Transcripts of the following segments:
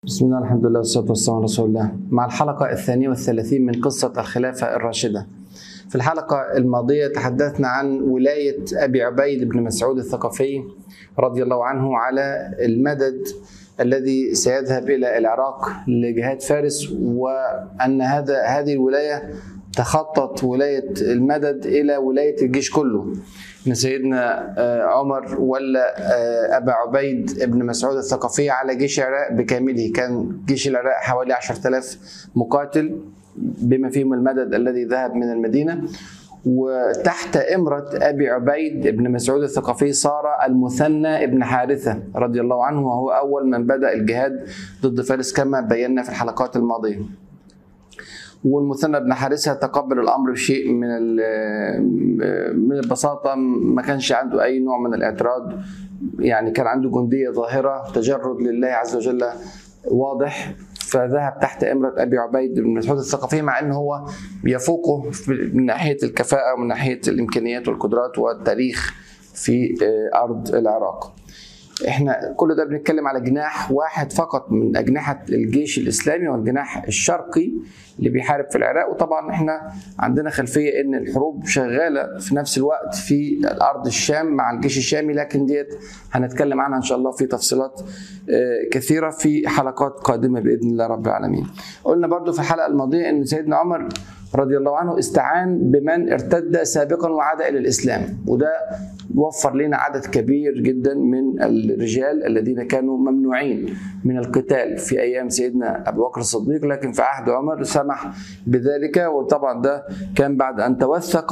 بسم الله الحمد لله والصلاة والسلام على رسول الله مع الحلقة الثانية والثلاثين من قصة الخلافة الراشدة في الحلقة الماضية تحدثنا عن ولاية أبي عبيد بن مسعود الثقفي رضي الله عنه على المدد الذي سيذهب إلى العراق لجهاد فارس وأن هذا هذه الولاية تخطط ولاية المدد إلى ولاية الجيش كله ان سيدنا عمر ولا ابا عبيد بن مسعود الثقفي على جيش العراق بكامله كان جيش العراق حوالي 10000 مقاتل بما فيهم المدد الذي ذهب من المدينه وتحت امرة أبي عبيد بن مسعود الثقفي صار المثنى بن حارثة رضي الله عنه وهو أول من بدأ الجهاد ضد فارس كما بينا في الحلقات الماضية والمثنى بن حارثه تقبل الامر بشيء من من البساطه ما كانش عنده اي نوع من الاعتراض يعني كان عنده جنديه ظاهره تجرد لله عز وجل واضح فذهب تحت امره ابي عبيد بن مسعود الثقفي مع انه هو يفوقه من ناحيه الكفاءه ومن ناحيه الامكانيات والقدرات والتاريخ في ارض العراق. احنا كل ده بنتكلم على جناح واحد فقط من اجنحه الجيش الاسلامي والجناح الشرقي اللي بيحارب في العراق وطبعا احنا عندنا خلفيه ان الحروب شغاله في نفس الوقت في الارض الشام مع الجيش الشامي لكن ديت هنتكلم عنها ان شاء الله في تفصيلات كثيره في حلقات قادمه باذن الله رب العالمين. قلنا برضو في الحلقه الماضيه ان سيدنا عمر رضي الله عنه استعان بمن ارتد سابقا وعاد الى الاسلام وده وفر لنا عدد كبير جدا من الرجال الذين كانوا ممنوعين من القتال في ايام سيدنا ابو بكر الصديق لكن في عهد عمر سمح بذلك وطبعا ده كان بعد ان توثق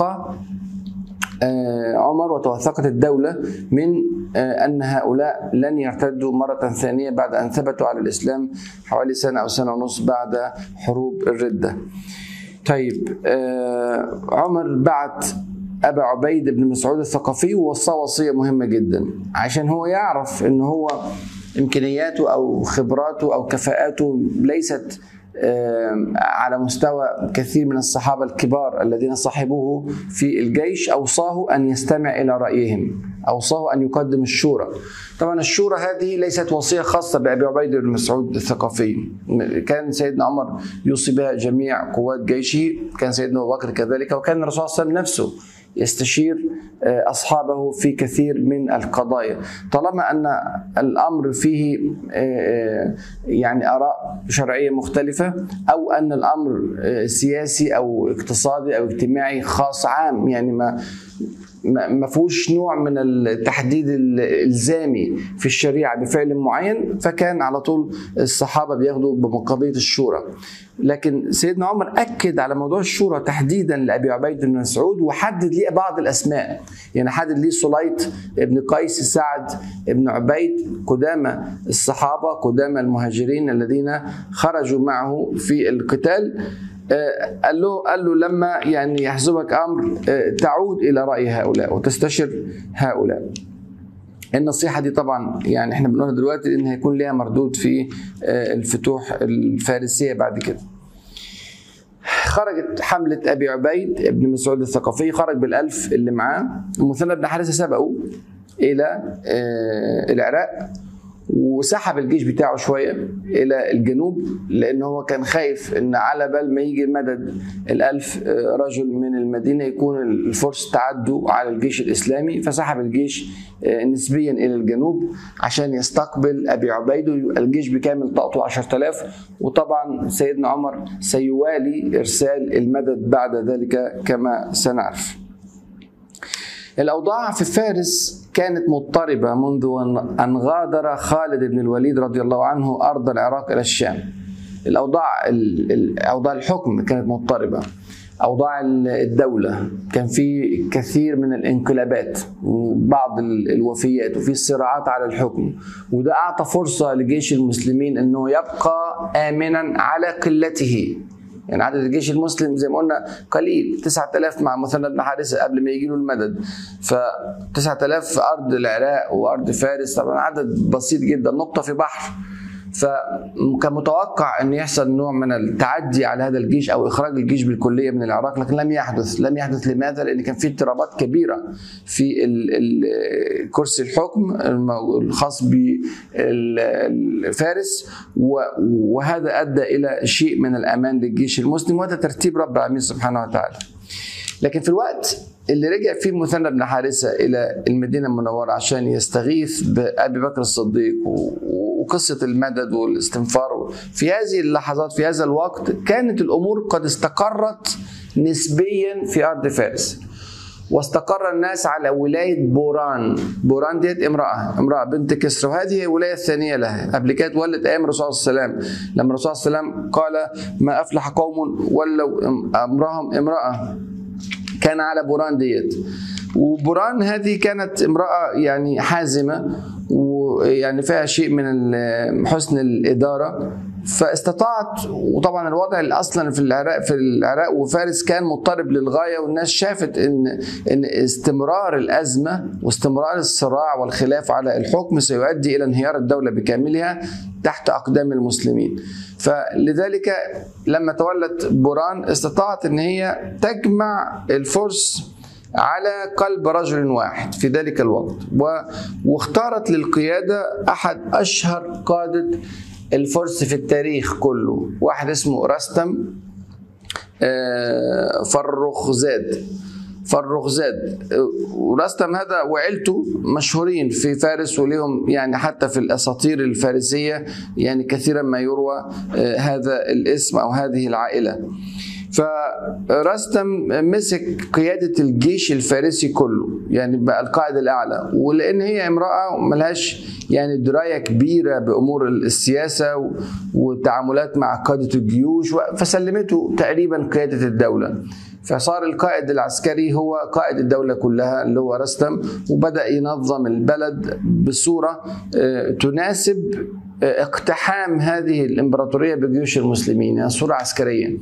عمر وتوثقت الدولة من أن هؤلاء لن يرتدوا مرة ثانية بعد أن ثبتوا على الإسلام حوالي سنة أو سنة ونص بعد حروب الردة طيب آه عمر بعت أبا عبيد بن مسعود الثقفي ووصاه وصية مهمة جدا عشان هو يعرف أن هو إمكانياته أو خبراته أو كفاءاته ليست آه على مستوى كثير من الصحابة الكبار الذين صاحبوه في الجيش أوصاه أن يستمع إلى رأيهم أوصاه أن يقدم الشورى طبعا الشورى هذه ليست وصية خاصة بأبي عبيد بن مسعود الثقفي كان سيدنا عمر يوصي بها جميع قوات جيشه كان سيدنا أبو بكر كذلك وكان الرسول صلى الله عليه وسلم نفسه يستشير اصحابه في كثير من القضايا طالما ان الامر فيه يعني اراء شرعيه مختلفه او ان الامر سياسي او اقتصادي او اجتماعي خاص عام يعني ما ما فيهوش نوع من التحديد الالزامي في الشريعه بفعل معين فكان على طول الصحابه بياخدوا بقضيه الشورى لكن سيدنا عمر اكد على موضوع الشورى تحديدا لابي عبيد بن مسعود وحدد ليه بعض الاسماء يعني حدد ليه سليط ابن قيس سعد ابن عبيد قدامى الصحابه قدامى المهاجرين الذين خرجوا معه في القتال قال له قال له لما يعني يحزبك امر تعود الى راي هؤلاء وتستشر هؤلاء النصيحه دي طبعا يعني احنا بنقولها دلوقتي ان هيكون ليها مردود في الفتوح الفارسيه بعد كده خرجت حملة أبي عبيد ابن مسعود الثقفي خرج بالألف اللي معاه المثنى بن حارثة سبقوا إلى العراق وسحب الجيش بتاعه شويه الى الجنوب لان هو كان خايف ان على بال ما يجي مدد الألف رجل من المدينه يكون الفرس تعدوا على الجيش الاسلامي فسحب الجيش نسبيا الى الجنوب عشان يستقبل ابي عبيد الجيش بكامل طاقته 10000 وطبعا سيدنا عمر سيوالي ارسال المدد بعد ذلك كما سنعرف. الاوضاع في فارس كانت مضطربه منذ ان غادر خالد بن الوليد رضي الله عنه ارض العراق الى الشام. الاوضاع اوضاع الحكم كانت مضطربه. اوضاع الدوله كان في كثير من الانقلابات وبعض الوفيات وفي الصراعات على الحكم وده اعطى فرصه لجيش المسلمين انه يبقى امنا على قلته يعني عدد الجيش المسلم زي ما قلنا قليل 9000 مع مثنى بن حارثه قبل ما يجي له المدد ف 9000 في ارض العراق وارض فارس طبعا عدد بسيط جدا نقطه في بحر فكان متوقع ان يحصل نوع من التعدي على هذا الجيش او اخراج الجيش بالكليه من العراق لكن لم يحدث لم يحدث لماذا لان كان في اضطرابات كبيره في كرسي الحكم الخاص بالفارس وهذا ادى الى شيء من الامان للجيش المسلم وهذا ترتيب رب العالمين سبحانه وتعالى لكن في الوقت اللي رجع فيه مثنى بن حارثه الى المدينه المنوره عشان يستغيث بابي بكر الصديق وقصه المدد والاستنفار في هذه اللحظات في هذا الوقت كانت الامور قد استقرت نسبيا في ارض فارس واستقر الناس على ولاية بوران بوران ديت امرأة امرأة بنت كسرى وهذه هي الولاية الثانية لها قبل كده اتولد أيام الرسول صلى الله عليه وسلم لما الرسول صلى الله عليه وسلم قال ما أفلح قوم ولوا أمرهم امرأة كان على بوران ديت وبوران هذه كانت امرأة يعني حازمة ويعني فيها شيء من حسن الإدارة فاستطاعت وطبعا الوضع اصلا في العراق في العراق وفارس كان مضطرب للغايه والناس شافت ان ان استمرار الازمه واستمرار الصراع والخلاف على الحكم سيؤدي الى انهيار الدوله بكاملها تحت اقدام المسلمين. فلذلك لما تولت بوران استطاعت ان هي تجمع الفرس على قلب رجل واحد في ذلك الوقت واختارت للقياده احد اشهر قاده الفرس في التاريخ كله واحد اسمه رستم فرخزاد فرخزاد ورستم هذا وعيلته مشهورين في فارس وليهم يعني حتى في الاساطير الفارسيه يعني كثيرا ما يروى هذا الاسم او هذه العائله فرستم مسك قيادة الجيش الفارسي كله يعني بقى القائد الأعلى ولأن هي امرأة ملهاش يعني دراية كبيرة بأمور السياسة والتعاملات مع قادة الجيوش فسلمته تقريبا قيادة الدولة فصار القائد العسكري هو قائد الدولة كلها اللي هو رستم وبدأ ينظم البلد بصورة تناسب اقتحام هذه الامبراطوريه بجيوش المسلمين يعني صوره عسكريه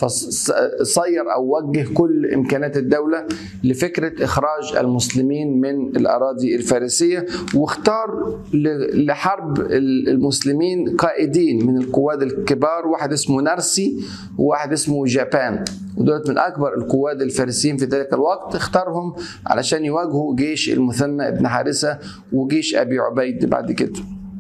فصير او وجه كل امكانات الدوله لفكره اخراج المسلمين من الاراضي الفارسيه واختار لحرب المسلمين قائدين من القواد الكبار واحد اسمه نرسي وواحد اسمه جابان ودولت من اكبر القواد الفارسيين في ذلك الوقت اختارهم علشان يواجهوا جيش المثنى ابن حارثه وجيش ابي عبيد بعد كده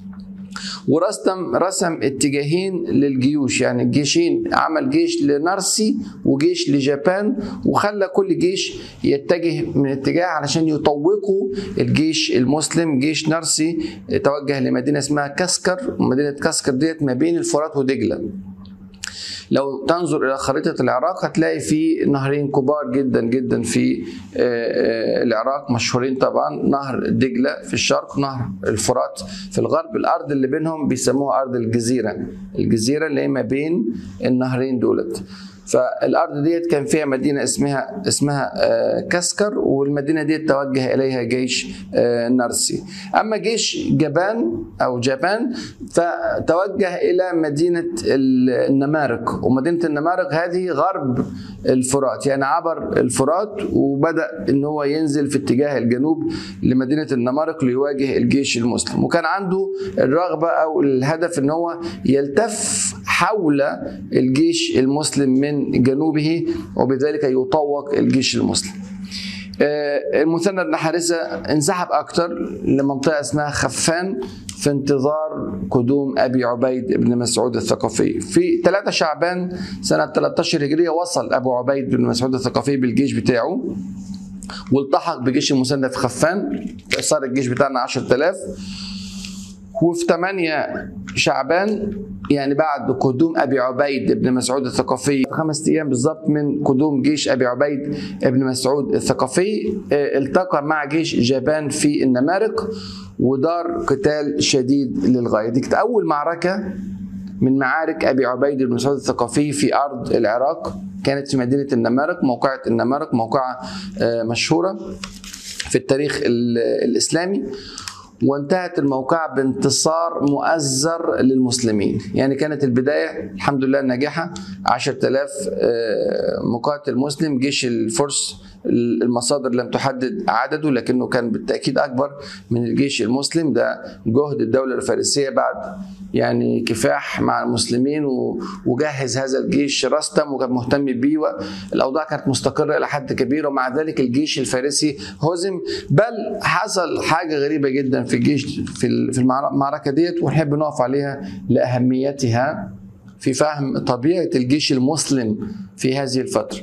ورستم رسم اتجاهين للجيوش يعني الجيشين عمل جيش لنرسي وجيش لجابان وخلى كل جيش يتجه من اتجاه علشان يطوقوا الجيش المسلم جيش نرسي توجه لمدينه اسمها كسكر ومدينه كسكر ديت ما بين الفرات ودجله لو تنظر الى خريطه العراق هتلاقي في نهرين كبار جدا جدا في العراق مشهورين طبعا نهر دجله في الشرق نهر الفرات في الغرب الارض اللي بينهم بيسموها ارض الجزيره الجزيره اللي هي ما بين النهرين دولت فالارض ديت كان فيها مدينه اسمها اسمها كسكر والمدينه ديت توجه اليها جيش نرسي اما جيش جابان او جابان فتوجه الى مدينه النمارق ومدينه النمارق هذه غرب الفرات يعني عبر الفرات وبدا ان هو ينزل في اتجاه الجنوب لمدينه النمارق ليواجه الجيش المسلم وكان عنده الرغبه او الهدف ان هو يلتف حول الجيش المسلم من جنوبه وبذلك يطوق الجيش المسلم المثنى بن حارثه انسحب اكثر لمنطقه اسمها خفان في انتظار قدوم ابي عبيد بن مسعود الثقفي في 3 شعبان سنه 13 هجريه وصل ابو عبيد بن مسعود الثقفي بالجيش بتاعه والتحق بجيش المثنى في خفان صار الجيش بتاعنا 10000 وفي 8 شعبان يعني بعد قدوم ابي عبيد بن مسعود الثقفي خمس ايام بالظبط من قدوم جيش ابي عبيد بن مسعود الثقفي التقى مع جيش جابان في النمارق ودار قتال شديد للغايه دي كانت اول معركه من معارك ابي عبيد بن مسعود الثقفي في ارض العراق كانت في مدينه النمارق موقعه النمارق موقعه مشهوره في التاريخ الاسلامي وانتهت الموقعة بانتصار مؤزر للمسلمين يعني كانت البداية الحمد لله ناجحة 10000 مقاتل مسلم جيش الفرس المصادر لم تحدد عدده لكنه كان بالتاكيد اكبر من الجيش المسلم ده جهد الدوله الفارسيه بعد يعني كفاح مع المسلمين وجهز هذا الجيش رستم وكان مهتم بيه والاوضاع كانت مستقره الى حد كبير ومع ذلك الجيش الفارسي هزم بل حصل حاجه غريبه جدا في الجيش في المعركه ديت ونحب نقف عليها لاهميتها في فهم طبيعه الجيش المسلم في هذه الفتره.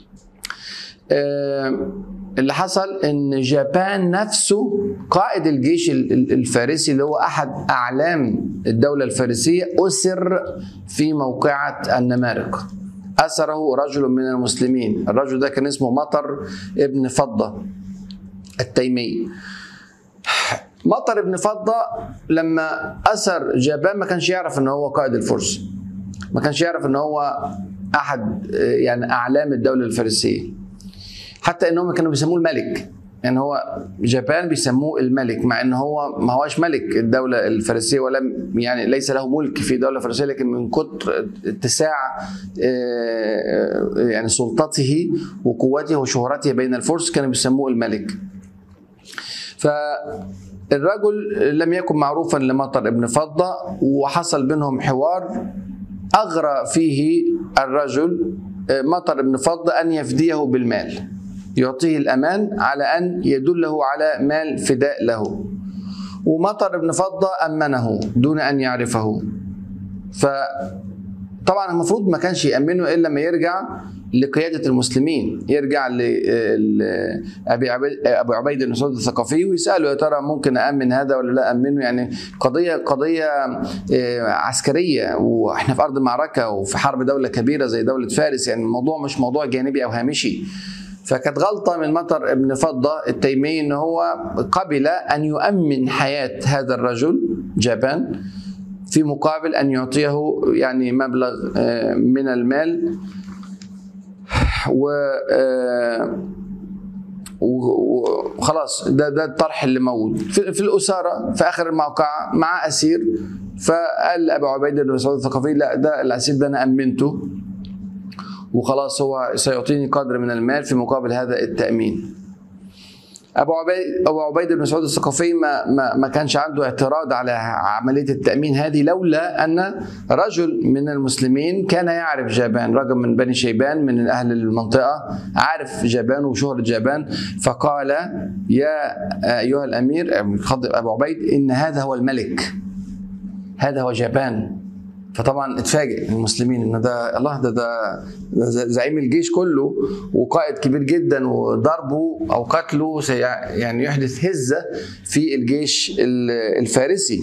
اللي حصل ان جابان نفسه قائد الجيش الفارسي اللي هو احد اعلام الدوله الفارسيه اسر في موقعه النمارق اسره رجل من المسلمين الرجل ده كان اسمه مطر ابن فضه التيمي مطر ابن فضه لما اسر جابان ما كانش يعرف ان هو قائد الفرس ما كانش يعرف ان هو احد يعني اعلام الدوله الفارسيه حتى انهم كانوا بيسموه الملك يعني هو جابان بيسموه الملك مع ان هو ما هوش ملك الدوله الفارسيه ولم يعني ليس له ملك في الدوله الفارسيه لكن من كتر اتساع يعني سلطته وقوته وشهرته بين الفرس كانوا بيسموه الملك. فالرجل لم يكن معروفا لمطر ابن فضه وحصل بينهم حوار اغرى فيه الرجل مطر ابن فضه ان يفديه بالمال. يعطيه الأمان على أن يدله على مال فداء له ومطر بن فضة أمنه دون أن يعرفه فطبعا المفروض ما كانش يأمنه إلا لما يرجع لقيادة المسلمين يرجع لأبي عبيد أبو عبيد بن مسعود الثقفي ويسأله يا ترى ممكن أأمن هذا ولا لا أأمنه يعني قضية قضية عسكرية وإحنا في أرض المعركة وفي حرب دولة كبيرة زي دولة فارس يعني الموضوع مش موضوع جانبي أو هامشي فكانت غلطة من مطر ابن فضة التيمي ان هو قبل ان يؤمن حياة هذا الرجل جابان في مقابل ان يعطيه يعني مبلغ من المال و وخلاص ده ده الطرح اللي موجود في, في الاساره في اخر الموقعه مع اسير فقال ابو عبيده بن مسعود الثقفي لا ده الاسير ده انا امنته وخلاص هو سيعطيني قدر من المال في مقابل هذا التأمين أبو عبيد أبو عبيد بن مسعود الثقفي ما, ما ما كانش عنده اعتراض على عملية التأمين هذه لولا أن رجل من المسلمين كان يعرف جابان رجل من بني شيبان من أهل المنطقة عارف جابان وشهرة جابان فقال يا أيها الأمير أبو عبيد إن هذا هو الملك هذا هو جابان فطبعا اتفاجئ المسلمين ان ده الله ده ده, ده زعيم الجيش كله وقائد كبير جدا وضربه او قتله يعني يحدث هزه في الجيش الفارسي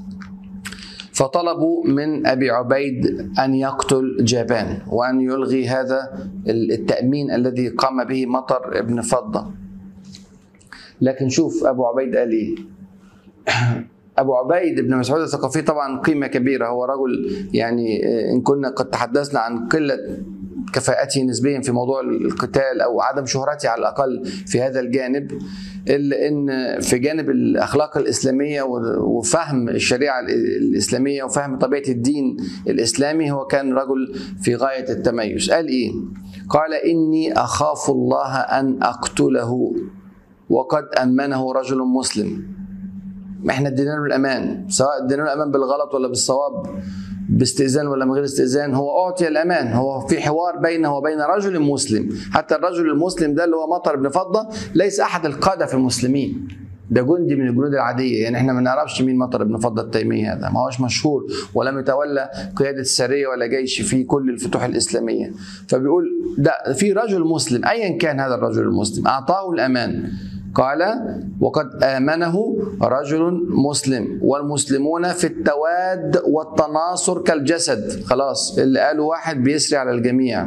فطلبوا من ابي عبيد ان يقتل جابان وان يلغي هذا التامين الذي قام به مطر ابن فضه لكن شوف ابو عبيد قال ايه ابو عبيد بن مسعود الثقفي طبعا قيمه كبيره هو رجل يعني ان كنا قد تحدثنا عن قله كفاءته نسبيا في موضوع القتال او عدم شهرته على الاقل في هذا الجانب الا ان في جانب الاخلاق الاسلاميه وفهم الشريعه الاسلاميه وفهم طبيعه الدين الاسلامي هو كان رجل في غايه التميز قال ايه قال اني اخاف الله ان اقتله وقد امنه رجل مسلم ما احنا ادينا له الامان سواء ادينا له الامان بالغلط ولا بالصواب باستئذان ولا من غير استئذان هو اعطي الامان هو في حوار بينه وبين رجل مسلم حتى الرجل المسلم ده اللي هو مطر بن فضه ليس احد القاده في المسلمين ده جندي من الجنود العاديه يعني احنا ما نعرفش مين مطر بن فضه التيمي هذا ما هوش مشهور ولم يتولى قياده السريه ولا جيش في كل الفتوح الاسلاميه فبيقول ده في رجل مسلم ايا كان هذا الرجل المسلم اعطاه الامان قال وقد آمنه رجل مسلم والمسلمون في التواد والتناصر كالجسد خلاص اللي قالوا واحد بيسري على الجميع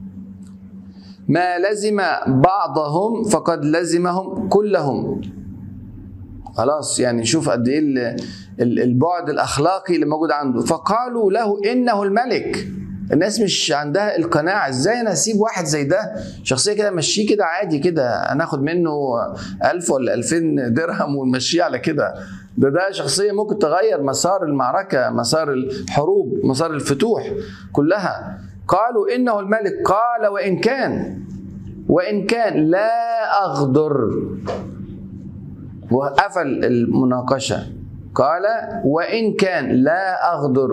ما لزم بعضهم فقد لزمهم كلهم خلاص يعني شوف قد ايه البعد الاخلاقي اللي موجود عنده فقالوا له انه الملك الناس مش عندها القناعة ازاي انا اسيب واحد زي ده شخصية كده مشيه كده عادي كده هناخد منه ألف ولا ألفين درهم ونمشيه على كده ده ده شخصية ممكن تغير مسار المعركة مسار الحروب مسار الفتوح كلها قالوا إنه الملك قال وإن كان وإن كان لا أغدر وقفل المناقشة قال وإن كان لا أغدر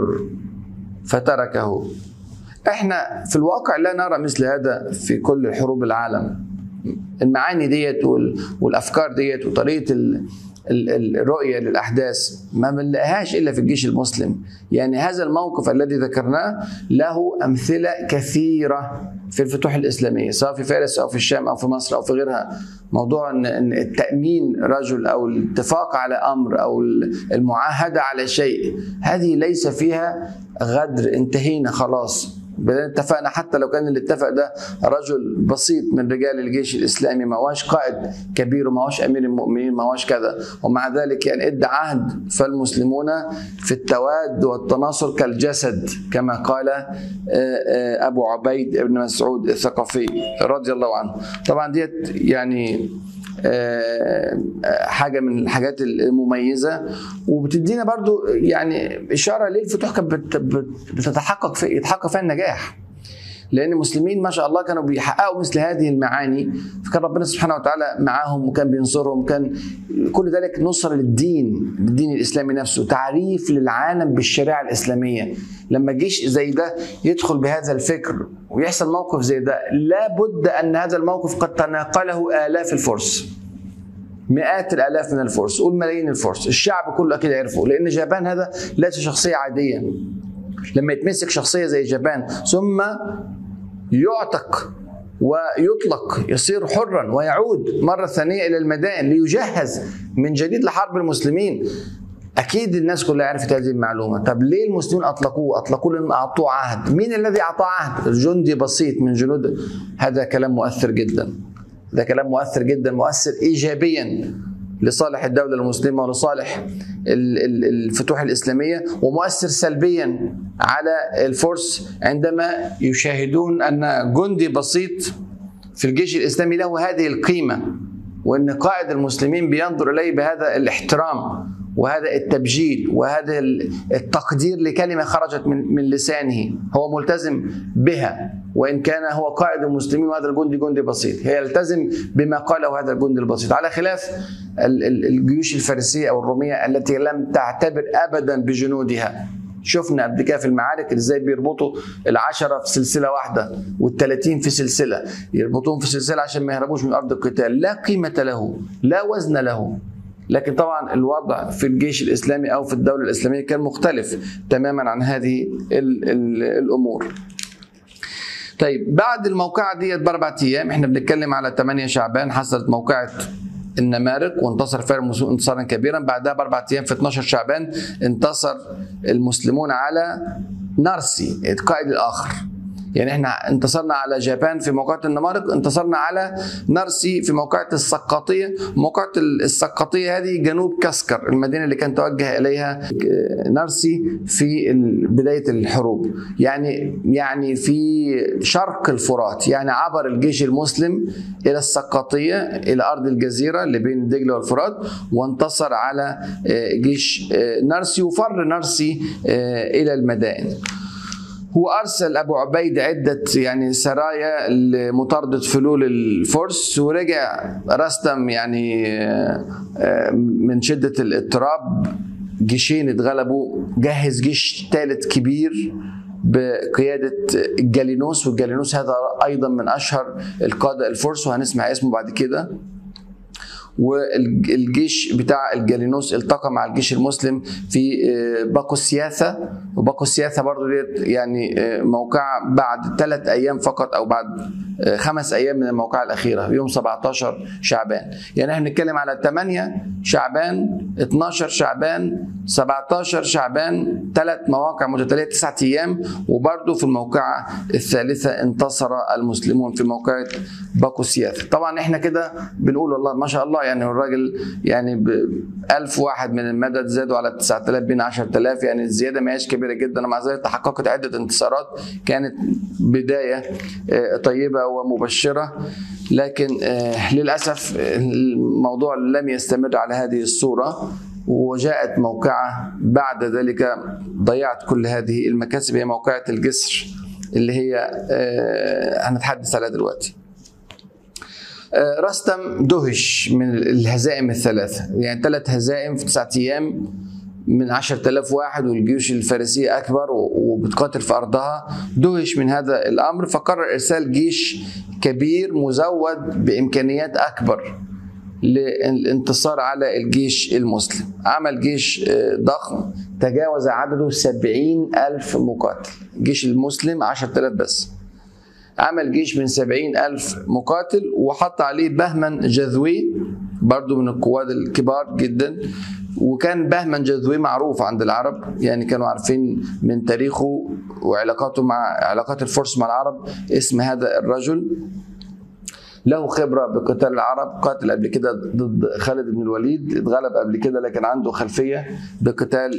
فتركه احنا في الواقع لا نرى مثل هذا في كل حروب العالم المعاني ديت والافكار ديت وطريقه الرؤيه للاحداث ما بنلاقيهاش الا في الجيش المسلم يعني هذا الموقف الذي ذكرناه له امثله كثيره في الفتوح الاسلاميه سواء في فارس او في الشام او في مصر او في غيرها موضوع ان التامين رجل او الاتفاق على امر او المعاهده على شيء هذه ليس فيها غدر انتهينا خلاص اتفقنا حتى لو كان اللي اتفق ده رجل بسيط من رجال الجيش الاسلامي ما هوش قائد كبير وما هوش امير المؤمنين ما هوش كذا ومع ذلك يعني ادى عهد فالمسلمون في التواد والتناصر كالجسد كما قال آه، آه، ابو عبيد بن مسعود الثقفي رضي الله عنه طبعا ديت يعني آه، حاجه من الحاجات المميزه وبتدينا برضو يعني اشاره ليه الفتوح كانت بتتحقق في يتحقق فيها النجاح لان المسلمين ما شاء الله كانوا بيحققوا مثل هذه المعاني فكان ربنا سبحانه وتعالى معاهم وكان بينصرهم وكان كل ذلك نصر للدين للدين الاسلامي نفسه تعريف للعالم بالشريعه الاسلاميه لما جيش زي ده يدخل بهذا الفكر ويحصل موقف زي ده لابد ان هذا الموقف قد تناقله الاف الفرس مئات الالاف من الفرس قول ملايين الفرس الشعب كله اكيد عرفه لان جابان هذا ليس شخصيه عاديه لما يتمسك شخصيه زي جابان ثم يعتق ويطلق يصير حرا ويعود مرة ثانية إلى المدائن ليجهز من جديد لحرب المسلمين أكيد الناس كلها عرفت هذه المعلومة طب ليه المسلمين أطلقوه أطلقوه لأنهم أعطوه عهد مين الذي أعطاه عهد جندي بسيط من جنود هذا كلام مؤثر جدا ده كلام مؤثر جدا مؤثر إيجابيا لصالح الدولة المسلمة ولصالح الفتوح الإسلامية ومؤثر سلبيا على الفرس عندما يشاهدون أن جندي بسيط في الجيش الإسلامي له هذه القيمة وأن قائد المسلمين بينظر إليه بهذا الاحترام وهذا التبجيل وهذا التقدير لكلمة خرجت من من لسانه هو ملتزم بها وإن كان هو قائد المسلمين وهذا الجندي جندي بسيط هي يلتزم بما قاله هذا الجندي البسيط على خلاف الجيوش الفارسية أو الرومية التي لم تعتبر أبدا بجنودها شفنا قبل كده في المعارك ازاي بيربطوا العشرة في سلسلة واحدة والثلاثين في سلسلة يربطوهم في سلسلة عشان ما يهربوش من أرض القتال لا قيمة له لا وزن له لكن طبعا الوضع في الجيش الاسلامي او في الدوله الاسلاميه كان مختلف تماما عن هذه ال ال الامور. طيب بعد الموقعه ديت باربع ايام احنا بنتكلم على 8 شعبان حصلت موقعه النمارق وانتصر فيها المسلمون انتصارا كبيرا بعدها باربع ايام في 12 شعبان انتصر المسلمون على نارسي القائد الاخر يعني احنا انتصرنا على جابان في موقعة النمارق انتصرنا على نرسي في موقعة السقاطية موقعة السقاطية هذه جنوب كسكر المدينة اللي كان توجه إليها نرسي في بداية الحروب يعني يعني في شرق الفرات يعني عبر الجيش المسلم إلى السقاطية إلى أرض الجزيرة اللي بين دجلة والفرات وانتصر على جيش نرسي وفر نرسي إلى المدائن هو ارسل ابو عبيد عده يعني سرايا لمطارده فلول الفرس ورجع رستم يعني آه، من شده الاضطراب جيشين اتغلبوا جهز جيش ثالث كبير بقيادة الجالينوس والجالينوس هذا أيضا من أشهر القادة الفرس وهنسمع اسمه بعد كده والجيش بتاع الجالينوس التقى مع الجيش المسلم في آه، باكو السياسة وباكو السياسة برضو ديت يعني آه، موقعة بعد ثلاث أيام فقط أو بعد آه، خمس أيام من الموقعة الأخيرة يوم 17 شعبان يعني احنا بنتكلم على 8 شعبان 12 شعبان 17 شعبان ثلاث مواقع متتالية تسعة أيام وبرضو في الموقعة الثالثة انتصر المسلمون في موقعة باكو السياسة طبعا احنا كده بنقول والله ما شاء الله يعني الراجل يعني ب 1000 واحد من المدد زادوا على 9000 بين 10000 يعني الزياده ما هيش كبيره جدا ومع ذلك تحققت عده انتصارات كانت بدايه آه، طيبه ومبشره لكن آه، للاسف الموضوع لم يستمر على هذه الصوره وجاءت موقعة بعد ذلك ضيعت كل هذه المكاسب هي موقعة الجسر اللي هي آه، هنتحدث عليها دلوقتي آه، رستم دهش من الهزائم الثلاثة يعني ثلاث هزائم في تسعة أيام من عشرة آلاف واحد والجيوش الفارسية أكبر وبتقاتل في أرضها دهش من هذا الأمر فقرر إرسال جيش كبير مزود بإمكانيات أكبر للانتصار على الجيش المسلم عمل جيش آه، ضخم تجاوز عدده سبعين ألف مقاتل الجيش المسلم عشرة آلاف بس عمل جيش من سبعين ألف مقاتل وحط عليه بهمن جذوي برضو من القواد الكبار جدا وكان بهمن جذوي معروف عند العرب يعني كانوا عارفين من تاريخه وعلاقاته مع علاقات الفرس مع العرب اسم هذا الرجل له خبرة بقتال العرب قاتل قبل كده ضد خالد بن الوليد اتغلب قبل كده لكن عنده خلفية بقتال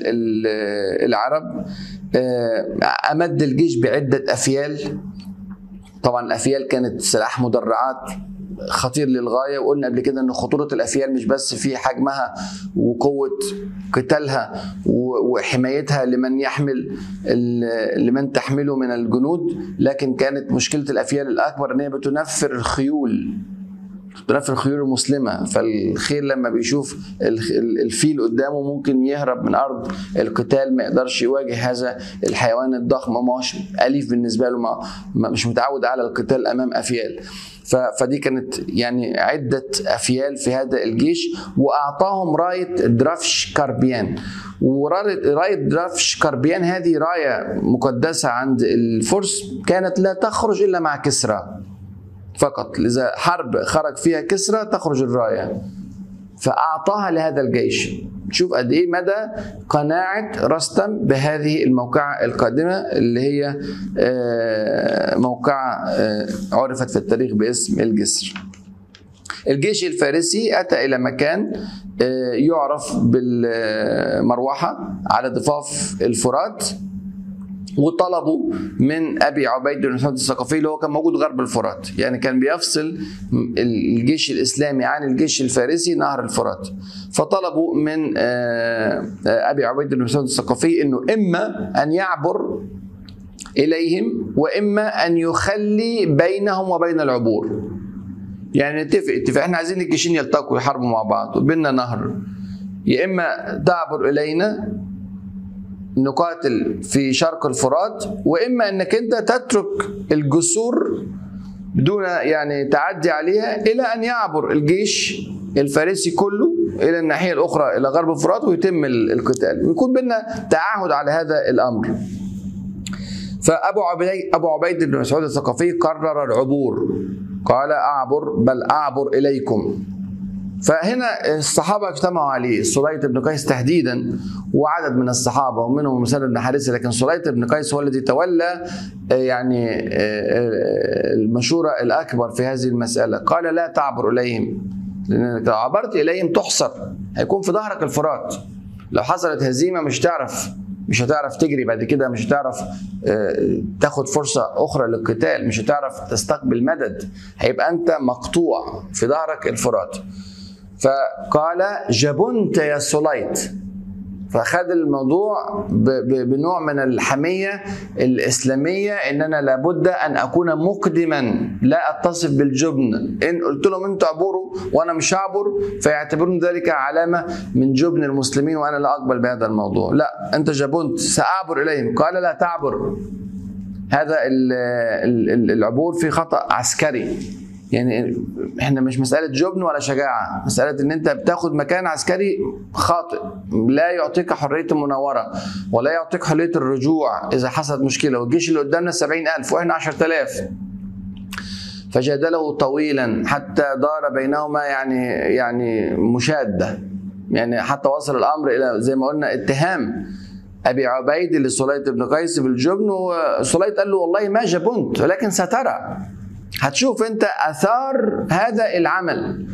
العرب آه، أمد الجيش بعدة أفيال طبعا الأفيال كانت سلاح مدرعات خطير للغايه وقلنا قبل كده ان خطوره الافيال مش بس في حجمها وقوه قتالها وحمايتها لمن يحمل لمن تحمله من الجنود لكن كانت مشكله الافيال الاكبر ان هي بتنفر الخيول بتنفر الخيول المسلمه فالخيل لما بيشوف الفيل قدامه ممكن يهرب من ارض القتال ما يقدرش يواجه هذا الحيوان الضخم ما هوش اليف بالنسبه له ما مش متعود على القتال امام افيال فدي كانت يعني عدة أفيال في هذا الجيش وأعطاهم راية درافش كاربيان وراية درافش كاربيان هذه راية مقدسة عند الفرس كانت لا تخرج إلا مع كسرى فقط إذا حرب خرج فيها كسرى تخرج الراية فأعطاها لهذا الجيش شوف قد ايه مدى قناعه رستم بهذه الموقعه القادمه اللي هي آه، موقعه آه، عرفت في التاريخ باسم الجسر. الجيش الفارسي اتى الى مكان آه، يعرف بالمروحه على ضفاف الفرات وطلبوا من ابي عبيد بن مسعود الثقفي اللي هو كان موجود غرب الفرات يعني كان بيفصل الجيش الاسلامي عن الجيش الفارسي نهر الفرات فطلبوا من آه، آه، ابي عبيد بن مسعود الثقفي انه اما ان يعبر اليهم واما ان يخلي بينهم وبين العبور يعني نتفق اتفاق احنا عايزين الجيشين يلتقوا يحاربوا مع بعض وبيننا نهر يا اما تعبر الينا نقاتل في شرق الفرات واما انك انت تترك الجسور بدون يعني تعدي عليها الى ان يعبر الجيش الفارسي كله الى الناحيه الاخرى الى غرب الفرات ويتم القتال ويكون بيننا تعهد على هذا الامر فابو عبيد ابو عبيد بن مسعود الثقفي قرر العبور قال اعبر بل اعبر اليكم فهنا الصحابة اجتمعوا عليه سليط بن قيس تحديدا وعدد من الصحابة ومنهم مسلم بن حارثة لكن سليط بن قيس هو الذي تولى آه، يعني آه، آه، المشورة الأكبر في هذه المسألة قال لا تعبر إليهم لأنك لو عبرت إليهم تحصر هيكون في ظهرك الفرات لو حصلت هزيمة مش تعرف مش هتعرف تجري بعد كده مش هتعرف تاخد فرصة أخرى للقتال مش هتعرف تستقبل مدد هيبقى أنت مقطوع في ظهرك الفرات فقال جبنت يا سليط فخد الموضوع بنوع من الحمية الإسلامية إن أنا لابد أن أكون مقدما لا أتصف بالجبن إن قلت لهم أنتوا عبروا وأنا مش هعبر فيعتبرون ذلك علامة من جبن المسلمين وأنا لا أقبل بهذا الموضوع لا أنت جبنت سأعبر إليهم قال لا تعبر هذا العبور في خطأ عسكري يعني احنا مش مساله جبن ولا شجاعه مساله ان انت بتاخد مكان عسكري خاطئ لا يعطيك حريه المناوره ولا يعطيك حريه الرجوع اذا حصلت مشكله والجيش اللي قدامنا 70000 واحنا 10000 فجادله طويلا حتى دار بينهما يعني يعني مشاده يعني حتى وصل الامر الى زي ما قلنا اتهام ابي عبيد لسليط بن قيس بالجبن وسليط قال له والله ما جبنت ولكن سترى هتشوف انت اثار هذا العمل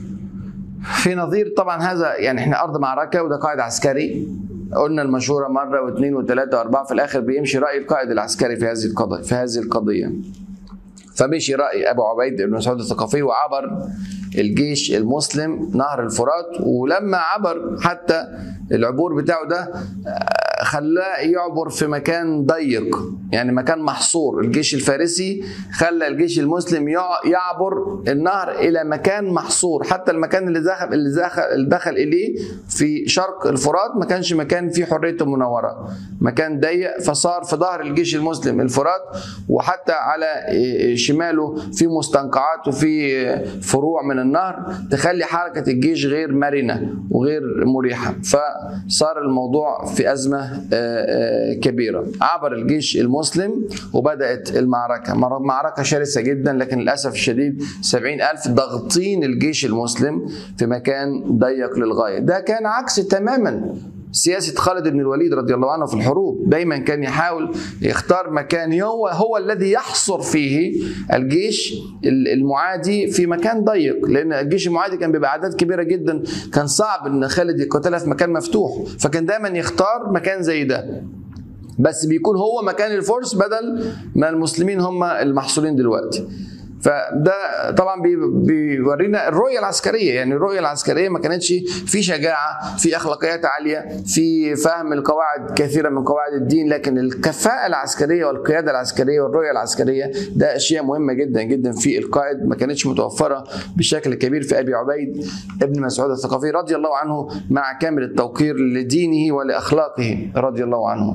في نظير طبعا هذا يعني احنا ارض معركه وده قائد عسكري قلنا المشوره مره واثنين وثلاثه واربعه في الاخر بيمشي راي القائد العسكري في هذه القضيه في هذه القضيه فمشي راي ابو عبيد بن مسعود الثقفي وعبر الجيش المسلم نهر الفرات ولما عبر حتى العبور بتاعه ده خلاه يعبر في مكان ضيق يعني مكان محصور الجيش الفارسي خلى الجيش المسلم يعبر النهر الى مكان محصور حتى المكان اللي دخل اللي دخل, اللي دخل اليه في شرق الفرات ما كانش مكان فيه حريه المناوره مكان ضيق فصار في ظهر الجيش المسلم الفرات وحتى على شماله في مستنقعات وفي فروع من النهر تخلي حركه الجيش غير مرنه وغير مريحه فصار الموضوع في ازمه كبيره عبر الجيش المسلم وبدات المعركه معركه شرسه جدا لكن للاسف الشديد سبعين ألف ضاغطين الجيش المسلم في مكان ضيق للغايه ده كان عكس تماما سياسة خالد بن الوليد رضي الله عنه في الحروب دايما كان يحاول يختار مكان هو هو الذي يحصر فيه الجيش المعادي في مكان ضيق لأن الجيش المعادي كان بيبقى أعداد كبيرة جدا كان صعب إن خالد يقاتلها في مكان مفتوح فكان دايما يختار مكان زي ده بس بيكون هو مكان الفرس بدل ما المسلمين هم المحصورين دلوقتي فده طبعا بيورينا الرؤيه العسكريه يعني الرؤيه العسكريه ما كانتش في شجاعه في اخلاقيات عاليه في فهم القواعد كثيره من قواعد الدين لكن الكفاءه العسكريه والقياده العسكريه والرؤيه العسكريه ده اشياء مهمه جدا جدا في القائد ما كانتش متوفره بشكل كبير في ابي عبيد ابن مسعود الثقفي رضي الله عنه مع كامل التوقير لدينه ولاخلاقه رضي الله عنه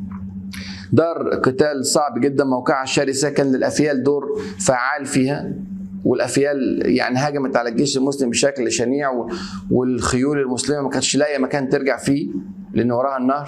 دار قتال صعب جدا موقعها شرسة كان للأفيال دور فعال فيها والافيال يعني هاجمت على الجيش المسلم بشكل شنيع والخيول المسلمه ما كانتش لاقيه مكان ترجع فيه لان وراها النهر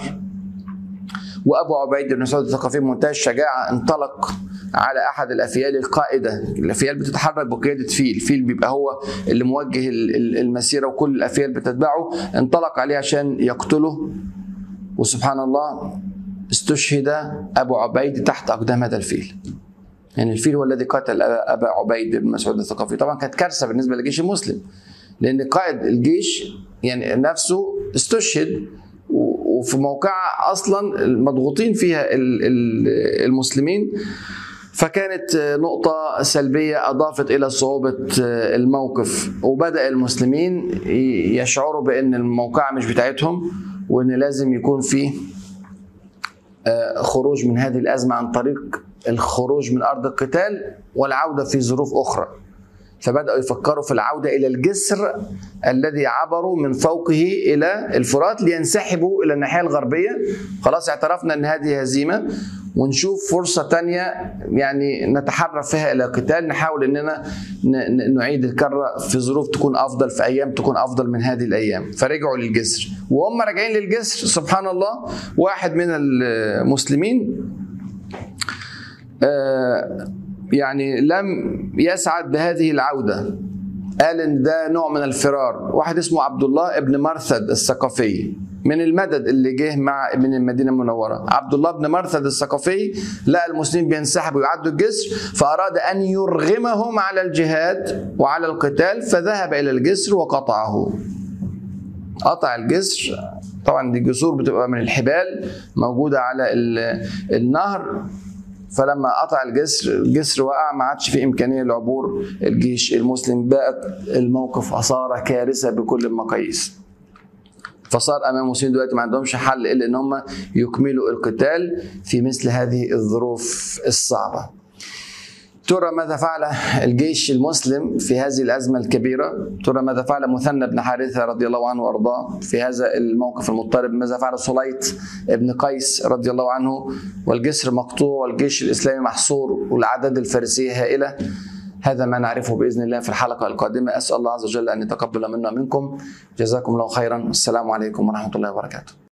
وابو عبيد بن مسعود الثقفي بمنتهى الشجاعه انطلق على احد الافيال القائده الافيال بتتحرك بقياده فيل فيل بيبقى هو اللي موجه المسيره وكل الافيال بتتبعه انطلق عليه عشان يقتله وسبحان الله استشهد ابو عبيد تحت اقدام هذا الفيل يعني الفيل هو الذي قتل ابا عبيد بن مسعود الثقفي طبعا كانت كارثه بالنسبه للجيش المسلم لان قائد الجيش يعني نفسه استشهد وفي موقعة اصلا مضغوطين فيها المسلمين فكانت نقطة سلبية أضافت إلى صعوبة الموقف وبدأ المسلمين يشعروا بأن الموقعة مش بتاعتهم وأن لازم يكون فيه خروج من هذه الأزمة عن طريق الخروج من أرض القتال والعودة في ظروف أخرى فبدأوا يفكروا في العودة إلى الجسر الذي عبروا من فوقه إلى الفرات لينسحبوا إلى الناحية الغربية خلاص اعترفنا أن هذه هزيمة ونشوف فرصة تانية يعني نتحرك فيها إلى قتال نحاول أننا نعيد الكرة في ظروف تكون أفضل في أيام تكون أفضل من هذه الأيام فرجعوا للجسر وهم راجعين للجسر سبحان الله واحد من المسلمين آه يعني لم يسعد بهذه العودة قال ان ده نوع من الفرار واحد اسمه عبد الله ابن مرثد الثقفي من المدد اللي جه مع من المدينه المنوره عبد الله بن مرثد الثقفي لقى المسلمين بينسحبوا ويعدوا الجسر فاراد ان يرغمهم على الجهاد وعلى القتال فذهب الى الجسر وقطعه قطع الجسر طبعا دي جسور بتبقى من الحبال موجوده على النهر فلما قطع الجسر الجسر وقع ما عادش في امكانيه لعبور الجيش المسلم بقت الموقف اثار كارثه بكل المقاييس فصار امام المسلمين دلوقتي ما عندهمش حل الا ان هم يكملوا القتال في مثل هذه الظروف الصعبه ترى ماذا فعل الجيش المسلم في هذه الأزمة الكبيرة ترى ماذا فعل مثنى بن حارثة رضي الله عنه وأرضاه في هذا الموقف المضطرب ماذا فعل سليط بن قيس رضي الله عنه والجسر مقطوع والجيش الإسلامي محصور والأعداد الفارسية هائلة هذا ما نعرفه باذن الله في الحلقه القادمه اسال الله عز وجل ان يتقبل منا منكم جزاكم الله خيرا السلام عليكم ورحمه الله وبركاته